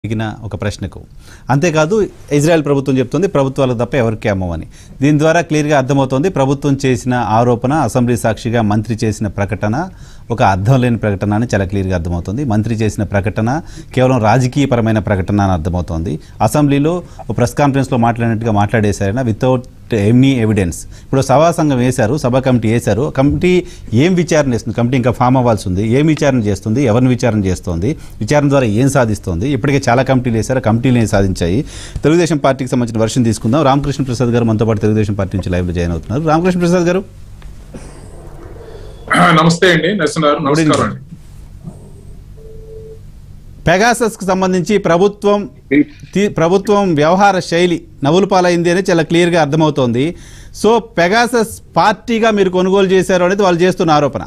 అడిగిన ఒక ప్రశ్నకు అంతేకాదు ఇజ్రాయెల్ ప్రభుత్వం చెప్తుంది ప్రభుత్వాలకు తప్ప ఎవరికి అమ్మవని దీని ద్వారా క్లియర్గా అర్థమవుతోంది ప్రభుత్వం చేసిన ఆరోపణ అసెంబ్లీ సాక్షిగా మంత్రి చేసిన ప్రకటన ఒక అర్థం లేని ప్రకటన అని చాలా క్లియర్గా అర్థమవుతుంది మంత్రి చేసిన ప్రకటన కేవలం రాజకీయపరమైన ప్రకటన అని అర్థమవుతోంది అసెంబ్లీలో ఒక ప్రెస్ కాన్ఫరెన్స్లో మాట్లాడినట్టుగా మాట్లాడేశారైనా వితౌట్ ఎనీ ఎవిడెన్స్ ఇప్పుడు సభా సంఘం వేశారు సభా కమిటీ వేశారు కమిటీ ఏం విచారణ చేస్తుంది కమిటీ ఇంకా ఫామ్ అవ్వాల్సి ఉంది ఏం విచారణ చేస్తుంది ఎవరిని విచారణ చేస్తుంది విచారణ ద్వారా ఏం సాధిస్తుంది ఇప్పటికే చాలా కమిటీలు వేశారు కమిటీలు ఏం సాధించాయి తెలుగుదేశం పార్టీకి సంబంధించిన వర్షం తీసుకుందాం రామకృష్ణ ప్రసాద్ గారు మనతో పాటు తెలుగుదేశం పార్టీ నుంచి లైవ్లో జాయిన్ అవుతున్నారు రామకృష్ణ ప్రసాద్ గారు నమస్తే అండి నరసింహ గారు నమస్కారం అండి పెగాసస్కి సంబంధించి ప్రభుత్వం తీ- ప్రభుత్వం వ్యవహార శైలి నవ్వులు పాలైంది అని చాలా క్లియర్గా అర్థమవుతోంది సో పెగాసస్ పార్టీగా మీరు కొనుగోలు చేశారు అనేది వాళ్ళు చేస్తున్న ఆరోపణ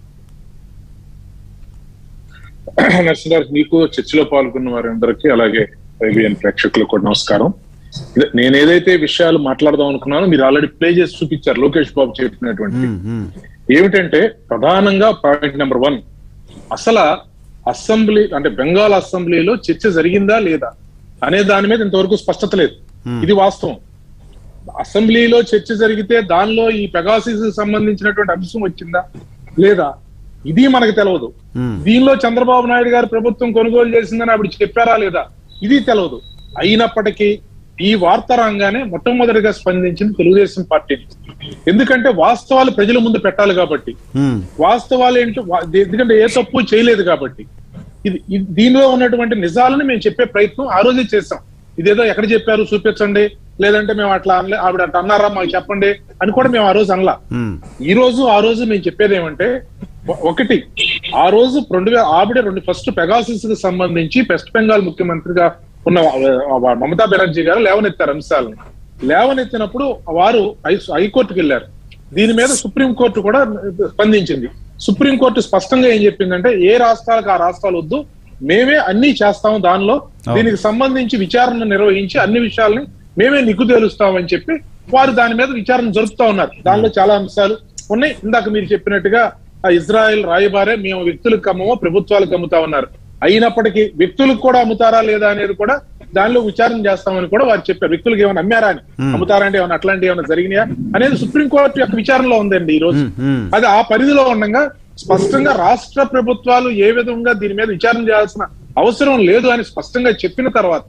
నరసింహ గారు మీకు చర్చలో పాల్గొన్న వారందరికీ అలాగే ఐబిఎన్ ప్రేక్షకులకు కూడా నమస్కారం ఇదే- నేను ఏదైతే విషయాలు మాట్లాడదాం అనుకున్నానో మీరు ఆల్రెడీ ప్లే చేసి చూపించారు లోకేష్ బాబు చెప్పినటువంటి మ్మ్, మ్మ్. ఏమిటంటే ప్రధానంగా పాయింట్ నెంబర్ వన్ అసలు అసెంబ్లీ అంటే బెంగాల్ అసెంబ్లీలో చర్చ జరిగిందా లేదా అనే దాని మీద ఇంతవరకు స్పష్టత లేదు ఇది వాస్తవం అసెంబ్లీలో చర్చ జరిగితే దానిలో ఈ పెగాసిస్ సంబంధించినటువంటి అంశం వచ్చిందా లేదా ఇది మనకు తెలియదు మ్మ్. దీనిలో చంద్రబాబు నాయుడు గారు ప్రభుత్వం కొనుగోలు చేసిందని ఆవిడ చెప్పారా లేదా ఇది తెలియదు అయినప్పటికీ ఈ వార్త రాగానే మొట్టమొదటిగా స్పందించింది తెలుగుదేశం పార్టీ ఎందుకంటే వాస్తవాలు ప్రజల ముందు పెట్టాలి కాబట్టి మ్మ్. వాస్తవాలు ఏంటో వా- ఎందుకంటే ఏ తప్పు చేయలేదు కాబట్టి ఇది ఇది- దీనిలో ఉన్నటువంటి నిజాలను మేము చెప్పే ప్రయత్నం ఆ రోజే చేసాం ఇదేదో ఎక్కడ చెప్పారు చూపించండి లేదంటే మేము అట్లా అనలే ఆవిడ అట్లా అన్నారా మాకు చెప్పండి అని కూడా మేము ఆ రోజు అనలా మ్మ్. ఈ రోజు ఆ రోజు మేము చెప్పేది ఏమంటే ఒ- ఒకటి ఆ రోజు రెండు వేల ఆవిడ రెండు ఫస్ట్ పెగాసిస్ కి సంబంధించి వెస్ట్ బెంగాల్ ముఖ్యమంత్రిగా ఉన్న ఆ, ఆ, మమతా బెనర్జీ గారు లేవనెత్తారు అంశాలను లేవనెత్తినప్పుడు వారు హై- హైకోర్టుకి వెళ్ళారు దీని మీద సుప్రీం కోర్టు కూడా స్పందించింది సుప్రీం కోర్టు స్పష్టంగా ఏం చెప్పిందంటే ఏ రాష్ట్రాలకు ఆ రాష్ట్రాలు వద్దు మేమే అన్ని చేస్తాము దానిలో దీనికి సంబంధించి విచారణ నిర్వహించి అన్ని విషయాల్ని మేమే నిగ్గు తేలుస్తామని చెప్పి వారు దాని మీద విచారణ జరుపుతా ఉన్నారు దానిలో చాలా అంశాలు ఉన్నాయి ఇందాక మీరు చెప్పినట్టుగా ఆ ఇజ్రాయెల్ రాయబారే మేము వ్యక్తులకు అమ్మమో ప్రభుత్వాలకు అమ్ముతా ఉన్నారు అయినప్పటికీ వ్యక్తులకు కూడా అమ్ముతారా లేదా అనేది కూడా దానిలో విచారణ చేస్తామని కూడా వారు చెప్పారు వ్యక్తులకు ఏమైనా అమ్మారా అని అమ్ముతారా అంటే ఏమైనా అట్లాంటివి ఏమైనా జరిగినాయా అనేది సుప్రీంకోర్టు యొక్క విచారణలో ఉందండి ఈ రోజు మ్మ్. మ్మ్. అది ఆ పరిధిలో ఉండగా స్పష్టంగా రాష్ట్ర ప్రభుత్వాలు ఏ విధంగా దీని మీద విచారణ చేయాల్సిన అవసరం లేదు అని స్పష్టంగా చెప్పిన తర్వాత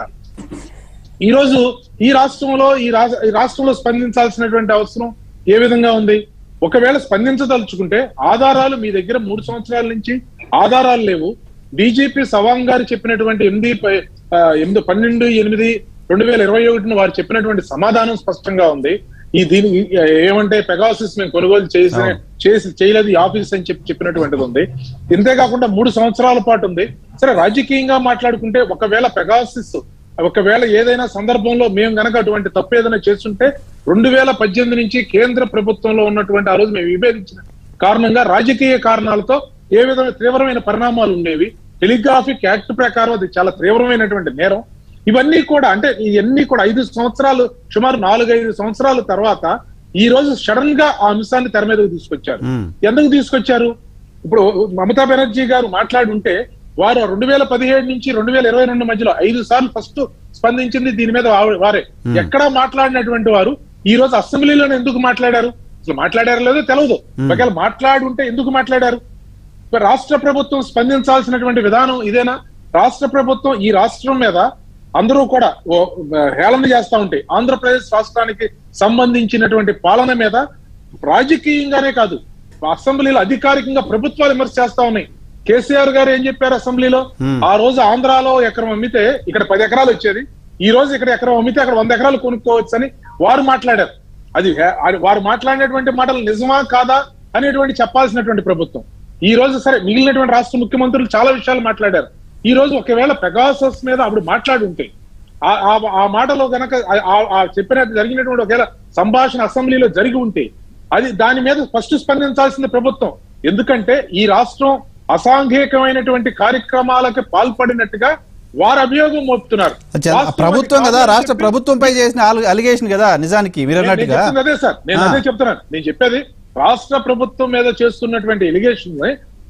ఈ రోజు ఈ రాష్ట్రంలో ఈ రాష్ట్ర ఈ రాష్ట్రంలో స్పందించాల్సినటువంటి అవసరం ఏ విధంగా ఉంది ఒకవేళ స్పందించదలుచుకుంటే ఆధారాలు మీ దగ్గర మూడు సంవత్సరాల నుంచి ఆధారాలు లేవు డీజీపీ సవాంగ్ గారు చెప్పినటువంటి ఎనిమిది పై- ఆ, ఎనిమిది పన్నెండు ఎనిమిది రెండు వేల ఇరవై ఒకటిన వారు చెప్పినటువంటి సమాధానం స్పష్టంగా ఉంది ఈ దీని ఈ- ఏమంటే పెగాసిస్ మేము కొనుగోలు చేసి అవును. చేసి చేయలేదు ఈ ఆఫీస్ అని చెప్పి చెప్పినటువంటిది ఉంది ఇంతేకాకుండా మూడు సంవత్సరాల పాటు ఉంది సరే రాజకీయంగా మాట్లాడుకుంటే ఒకవేళ పెగాసిస్ ఒకవేళ ఏదైనా సందర్భంలో మేము గనక అటువంటి తప్పు ఏదైనా చేస్తుంటే రెండు వేల పద్దెనిమిది నుంచి కేంద్ర ప్రభుత్వంలో ఉన్నటువంటి ఆ రోజు మేము విభేదించిన కారణంగా రాజకీయ కారణాలతో ఏ విధమైన తీవ్రమైన పరిణామాలు ఉండేవి టెలిగ్రాఫిక్ యాక్ట్ ప్రకారం అది చాలా తీవ్రమైనటువంటి నేరం ఇవన్నీ కూడా అంటే ఇవన్నీ కూడా ఐదు సంవత్సరాలు సుమారు నాలుగైదు సంవత్సరాల తర్వాత ఈ రోజు సడన్ గా ఆ అంశాన్ని తెర మీదకు తీసుకొచ్చారు మ్మ్. ఎందుకు తీసుకొచ్చారు ఇప్పుడు మమతా బెనర్జీ గారు మాట్లాడి ఉంటే వారు రెండు వేల పదిహేడు నుంచి రెండు వేల ఇరవై రెండు మధ్యలో ఐదు సార్లు ఫస్ట్ స్పందించింది దీని మీద వా- వారే ఎక్కడా మాట్లాడినటువంటి వారు ఈ రోజు అసెంబ్లీలోనే ఎందుకు మాట్లాడారు అసలు మాట్లాడారో లేదో తెలియదు ఒకవేళ మాట్లాడి ఉంటే ఎందుకు మాట్లాడారు మరి రాష్ట్ర ప్రభుత్వం స్పందించాల్సినటువంటి విధానం ఇదేనా రాష్ట్ర ప్రభుత్వం ఈ రాష్ట్రం మీద అందరూ కూడా ఓ, హేళన చేస్తా ఉంటే ఆంధ్రప్రదేశ్ రాష్ట్రానికి సంబంధించినటువంటి పాలన మీద రాజకీయంగానే కాదు అసెంబ్లీలో అధికారికంగా ప్రభుత్వాలు విమర్శ చేస్తా ఉన్నాయి కేసీఆర్ గారు ఏం చెప్పారు అసెంబ్లీలో Hmm. ఆ రోజు ఆంధ్రాలో ఎకరం అమ్మితే ఇక్కడ పది ఎకరాలు వచ్చేది ఈ రోజు ఇక్కడ ఎకరం అమ్మితే అక్కడ వంద ఎకరాలు కొనుక్కోవచ్చు అని వారు మాట్లాడారు అది హే- అది వారు మాట్లాడినటువంటి మాటలు నిజమా కాదా అనేటువంటి చెప్పాల్సినటువంటి ప్రభుత్వం ఈ రోజు సరే మిగిలినటువంటి రాష్ట్ర ముఖ్యమంత్రులు చాలా విషయాలు మాట్లాడారు ఈ రోజు ఒకవేళ పెగాసస్ మీద అప్పుడు మాట్లాడి ఉంటే ఆ- ఆ- ఆ మాటలో గనక ఆ- ఆ- ఆ చెప్పిన జరిగినటువంటి ఒకవేళ సంభాషణ అసెంబ్లీలో జరిగి ఉంటే అది దాని మీద ఫస్ట్ స్పందించాల్సింది ప్రభుత్వం ఎందుకంటే ఈ రాష్ట్రం అసాంఘికమైనటువంటి కార్యక్రమాలకు పాల్పడినట్టుగా వారు అభియోగం మోపుతున్నారు అచ్చా, వాస్తవానికి ప్రభుత్వం కదా కాదని రాష్ట్ర చెప్పి- ప్రభుత్వంపై చేసిన అలి- అలిగేషన్ కదా నిజానికి మీరు నేను- నేను అన్నట్టుగా చెప్తుంది అదే సార్ నేను ఆ. అదే చెప్తున్నాను నేను చెప్పేది రాష్ట్ర ప్రభుత్వం మీద చేస్తున్నటువంటి ఎలిగేషన్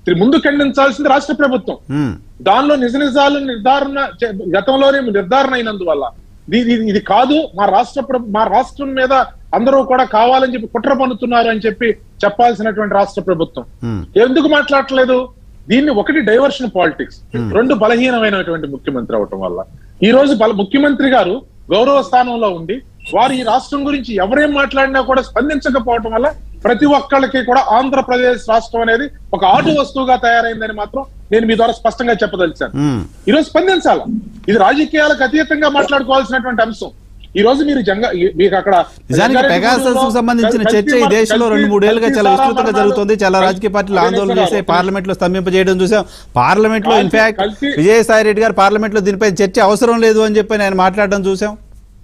ముందు ఖండించాల్సింది రాష్ట్ర ప్రభుత్వం ఉమ్, దానిలో నిజ నిజాలు నిర్ధారణ చే- గతంలోనే నిర్ధారణ అయినందువల్ల ఇది ఇది- ఇది కాదు మా రాష్ట్ర ప్రభు- మా రాష్ట్రం మీద అందరూ కూడా కావాలని చెప్పి కుట్ర పన్నుతున్నారు అని చెప్పి చెప్పాల్సినటువంటి రాష్ట్ర ప్రభుత్వం ఉమ్, ఎందుకు మాట్లాడట్లేదు దీన్ని ఒకటి డైవర్షన్ పాలిటిక్స్ రెండు బలహీనమైనటువంటి ముఖ్యమంత్రి అవటం వల్ల ఈ రోజు బల ముఖ్యమంత్రి గారు గౌరవ స్థానంలో ఉండి వారు ఈ రాష్ట్రం గురించి ఎవరేం మాట్లాడినా కూడా స్పందించకపోవటం వల్ల ప్రతి ఒక్కళ్ళకి కూడా ఆంధ్రప్రదేశ్ రాష్ట్రం అనేది ఒక ఆటు వస్తువుగా తయారైందని మాత్రం నేను మీ ద్వారా స్పష్టంగా చెప్పదలిచాను ఉమ్. ఈ రోజు స్పందించాల ఇది రాజకీయాలకు అతీతంగా మాట్లాడుకోవాల్సినటువంటి అంశం ఈ రోజు మీరు జంగ మీకు అక్కడ నిజానికి జంగారెడ్డి పెగాసస్ కు గూడెంలో సంబంధించిన కల్తీ చర్చ ఈ మర- దేశంలో కల్తీ- రెండు మూడేళ్లుగా చాలా కల్తీ విస్తృతంగా సారా జరుగుతుంది చాలా మరణాలు- రాజకీయ పార్టీలు అదే ఆందోళన సార్, చేసే ఒక పార్లమెంట్ లో స్తంభింపజేయడం చూసాం పార్లమెంట్ లో కల్తీ- ఇన్ఫాక్ట్ కల్తీ- విజయసాయి రెడ్డి గారు పార్లమెంట్ లో దీనిపై చర్చ అవసరం లేదు అని చెప్పి ఆయన మాట్లాడడం చూసాం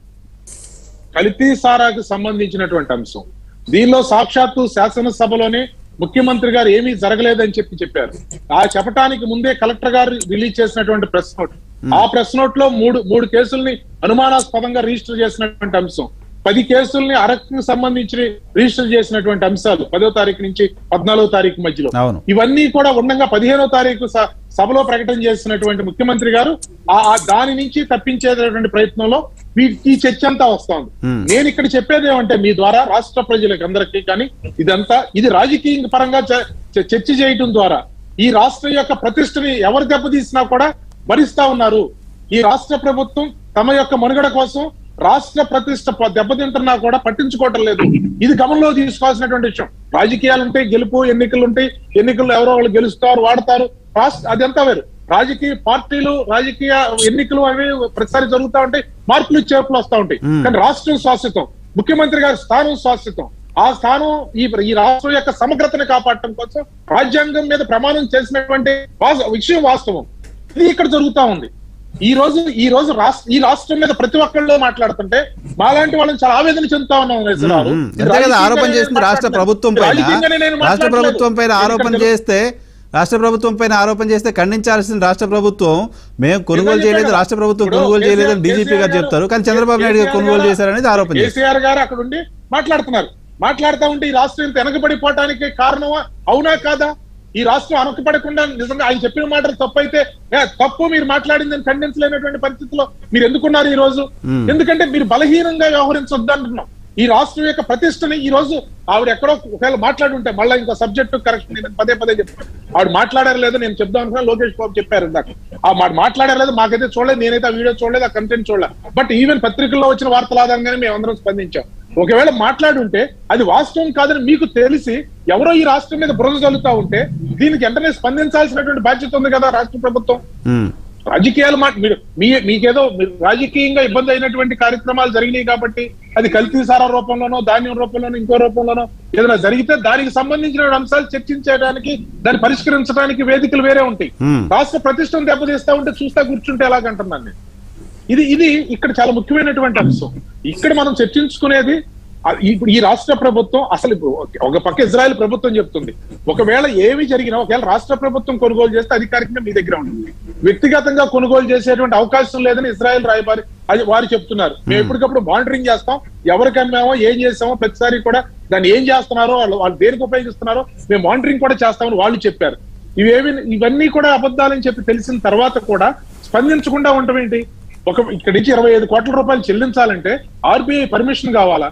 కల్తీ సారాకు సంబంధించినటువంటి అంశం దీనిలో సాక్షాత్తు శాసనసభలోనే ముఖ్యమంత్రి గారు ఏమీ జరగలేదని చెప్పి చెప్పారు ఆ చెప్పడానికి ముందే కలెక్టర్ గారు రిలీజ్ చేసినటువంటి ప్రెస్ నోట్ ఆ ప్రెస్ నోట్ లో మూడు మూడు కేసుల్ని అనుమానాస్పదంగా రిజిస్టర్ చేసినటువంటి అంశం పది కేసుల్ని అరెస్ట్ సంబంధించి రిజిస్టర్ చేసినటువంటి అంశాలు పదో తారీఖు నుంచి పద్నాలుగో తారీఖు మధ్యలో అవును. ఇవన్నీ కూడా ఉండగా పదిహేనో తారీఖు స- సభలో ప్రకటన చేసినటువంటి ముఖ్యమంత్రి గారు ఆ ఆ దాని నుంచి తప్పించేటటువంటి ప్రయత్నంలో ఈ- ఈ చర్చ అంతా వస్తోంది Hmm. నేను ఇక్కడ చెప్పేది ఏమంటే మీ ద్వారా రాష్ట్ర ప్రజలకు అందరికీ కానీ ఇదంతా ఇది రాజకీయ పరంగా చ- చ- చర్చ చేయటం ద్వారా ఈ రాష్ట్రం యొక్క ప్రతిష్టని ఎవరు దెబ్బతీసినా కూడా భరిస్తా ఉన్నారు ఈ రాష్ట్ర ప్రభుత్వం తమ యొక్క మనుగడ కోసం రాష్ట్ర ప్రతిష్ట ప- దెబ్బతింటున్నా కూడా పట్టించుకోవటం లేదు ఇది గమనంలో తీసుకోవాల్సినటువంటి విషయం రాజకీయాలు ఉంటాయి గెలుపు ఎన్నికలు ఉంటాయి ఎన్నికల్లో ఎవరో వాళ్ళు గెలుస్తారు వాడతారు రాష్ట్ర అదంతా వేరు రాజకీయ పార్టీలు రాజకీయ ఎన్నికలు అవి ప్రతిసారి జరుగుతూ ఉంటాయి మార్పులు చేర్పులు వస్తూ ఉంటాయి మ్మ్. కానీ రాష్ట్రం శాశ్వతం ముఖ్యమంత్రి గారి స్థానం శాశ్వతం ఆ స్థానం ఈ ఈ రాష్ట్రం యొక్క సమగ్రతను కాపాడటం కోసం రాజ్యాంగం మీద ప్రమాణం చేసినటువంటి వాస్- విషయం వాస్తవం ఇది ఇక్కడ జరుగుతా ఉంది ఈ రోజు ఈ రోజు రాష్ట్ర ఈ రాష్ట్రం మీద ప్రతి ఒక్కళ్ళు మాట్లాడుతుంటే మాలాంటి వాళ్ళని చాలా ఆవేదన చెందుతా ఉన్నాం రేసు గారు. ఉమ్, ఇది అంతే కదా రాజకీయంగానే ఆరోపణ నేను చేసింది రాష్ట్ర మాట్లాడలేదు. ప్రభుత్వం ఇది పైన రాజకీయంగానే నేను రాష్ట్ర మాట్లాడలేదు. ప్రభుత్వం పైన ఆరోపణ ఎందుకంటే చేస్తే రాష్ట్ర ప్రభుత్వం పైన ఆరోపణ చేస్తే ఖండించాల్సిన రాష్ట్ర ప్రభుత్వం మేము కొనుగోలు ఎందుకంటే చేయలేదు కదా, రాష్ట్ర ప్రభుత్వం ఇప్పుడు కొనుగోలు చేయలేదని కేసీఆర్ డీజీపీ గారు చెప్తారు కానీ చంద్రబాబు నాయుడు గారు కేసీఆర్ కొనుగోలు గారు- చేశారనేది ఆరోపణ చేస్తారు కేసీఆర్ గారు అక్కడ ఉండి మాట్లాడుతున్నారు మాట్లాడుతూ ఉంటే ఈ రాష్ట్రం ఇంత వెనకబడిపోవటానికి కారణమా అవునా కాదా ఈ రాష్ట్రం వెనకబడకుండా నిజంగా ఆయన చెప్పిన మాటలు తప్పు అయితే ఏ, తప్పు మీరు మాట్లాడిందని ఖండించలేనటువంటి పరిస్థితిలో మీరు ఎందుకున్నారు ఈ రోజు మ్మ్. ఎందుకంటే మీరు బలహీనంగా వ్యవహరించొద్దు అంటున్నాం ఈ రాష్ట్రం యొక్క ప్రతిష్టని ఈ రోజు ఆవిడ ఎక్కడో ఒకవేళ మాట్లాడి ఉంటే మళ్ళీ ఇంకో సబ్జెక్ట్ కరెక్షన్ నేను పదే పదే చెప్తాను ఆవిడ మాట్లాడారు లేదో నేను చెప్దాం అనుకున్నా లోకేష్ బాబు చెప్పారు ఇందాక ఆ మాట మాట్లాడారు లేదు మాకైతే చూడలేదు నేనైతే ఆ వీడియో చూడలేదు ఆ కంటెంట్ చూడలేదు బట్ ఈవెన్ పత్రికల్లో వచ్చిన వార్తల ఆధారంగానే మేము అందరం స్పందించాం ఒకవేళ మాట్లాడి ఉంటే అది వాస్తవం కాదని మీకు తెలిసి ఎవరో ఈ రాష్ట్రం మీద బురద చల్లుతా ఉంటే దీనికి వెంటనే స్పందించాల్సినటువంటి బాధ్యత ఉంది కదా రాష్ట్ర ప్రభుత్వం ఉమ్, రాజకీయాలు మాట మీరు మీ మీకేదో మీరు రాజకీయంగా ఇబ్బంది అయినటువంటి కార్యక్రమాలు జరిగినాయి కాబట్టి అది కల్తీ సారా రూపంలోనో ధాన్యం రూపంలోనో ఇంకో రూపంలోనో ఏదైనా జరిగితే దానికి సంబంధించిన అంశాలు చర్చించడానికి దాన్ని పరిష్కరించడానికి వేదికలు వేరే ఉంటాయి Hmm. రాష్ట్ర ప్రతిష్టను దెబ్బతీస్తా ఉంటే చూస్తా కూర్చుంటే ఎలాగంటున్నాను నేను ఇది ఇది ఇక్కడ చాలా ముఖ్యమైనటువంటి అంశం ఇక్కడ మనం చర్చించుకునేది ఆ, ఇప్పుడు ఈ రాష్ట్ర ప్రభుత్వం అసలు ఇప్పుడు ఒక- ఒక పక్క ఇజ్రాయెల్ ప్రభుత్వం చెప్తుంది ఒకవేళ ఏమి జరిగినా ఒకవేళ రాష్ట్ర ప్రభుత్వం కొనుగోలు చేస్తే అధికారికంగా మీ దగ్గర ఉంటుంది వ్యక్తిగతంగా కొనుగోలు చేసేటువంటి అవకాశం లేదని ఇజ్రాయెల్ రాయబారి అది వారు చెప్తున్నారు మేము ఎప్పటికప్పుడు మానిటరింగ్ చేస్తాం ఎవరికి అమ్మామో ఏం చేస్తామో ప్రతిసారి కూడా దాన్ని ఏం చేస్తున్నారో వాళ్ళు వాళ్ళు దేనికి ఉపయోగిస్తున్నారో మేము మానిటరింగ్ కూడా చేస్తామని వాళ్ళు చెప్పారు ఇవేవి ఇవన్నీ కూడా అబద్ధాలని చెప్పి తెలిసిన తర్వాత కూడా స్పందించకుండా ఉండటం ఏంటి ఒక ఇక్కడి నుంచి ఇరవై ఐదు కోట్ల రూపాయలు చెల్లించాలంటే ఆర్బీఐ పర్మిషన్ కావాలా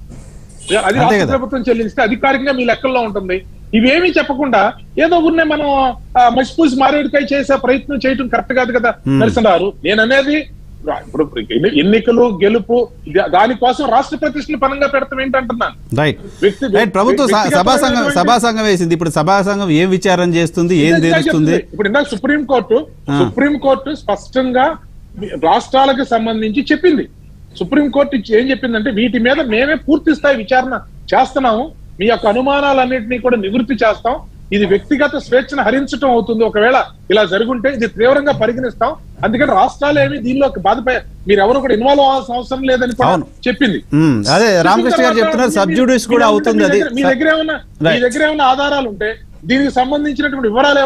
అది అంతే రాష్ట్ర కదా. ప్రభుత్వం చెల్లిస్తే అధికారికంగా మీ లెక్కల్లో ఉంటుంది ఇవేమీ చెప్పకుండా ఏదో ఉన్నే మనం ఆ, మసిపూసి మారేడుకాయ చేసే ప్రయత్నం చేయటం కరెక్ట్ కాదు కదా Hmm. నరసింహారు నేను అనేది రా- ఇప్పుడు ఎన్ని- ఎన్నికలు గెలుపు దా- దానికోసం రాష్ట్ర ప్రతిష్టను పనంగా పెడతాం ఏంటంటున్నాను రైట్ వ్యక్తి- రైట్ ప్రభుత్వం స- వ్యక్తిగతమైనటువంటి- సభా సంఘం సభా సంఘం వేసింది ఇప్పుడు సభా సంఘం ఏం విచారణ చేస్తుంది ఏం ఇందాక తెలుస్తుంది చెప్తుంది. ఇప్పుడు ఇందాక సుప్రీం కోర్టు ఆ. సుప్రీం కోర్టు స్పష్టంగా రాష్ట్రాలకు సంబంధించి చెప్పింది సుప్రీం కోర్టు ఇచ్చి ఏం చెప్పిందంటే వీటి మీద మేమే పూర్తి స్థాయి విచారణ చేస్తున్నాము మీ యొక్క అనుమానాలన్నింటినీ కూడా నివృత్తి చేస్తాం ఇది వ్యక్తిగత స్వేచ్ఛను హరించడం అవుతుంది ఒకవేళ ఇలా జరుగుంటే ఇది తీవ్రంగా పరిగణిస్తాం అందుకని రాష్ట్రాలు ఏమి దీనిలో బాధపై మీరు ఎవరు కూడా ఇన్వాల్వ్ అవ్వాల్సిన అవసరం లేదని కూడా అవును. చెప్పింది ఉమ్, అదే రామకృష్ణ గారు చెప్పిన చెప్తున్నారు తర్వాత సబ్ మీ- జుడిస్ మీ కూడా దగ్గర- అవుతుంది అది మీ దగ్గర ఏమన్నా మీ Right. దగ్గర ఏమన్నా ఆధారాలు ఉంటే దీనికి సంబంధించినటువంటి వివరాలు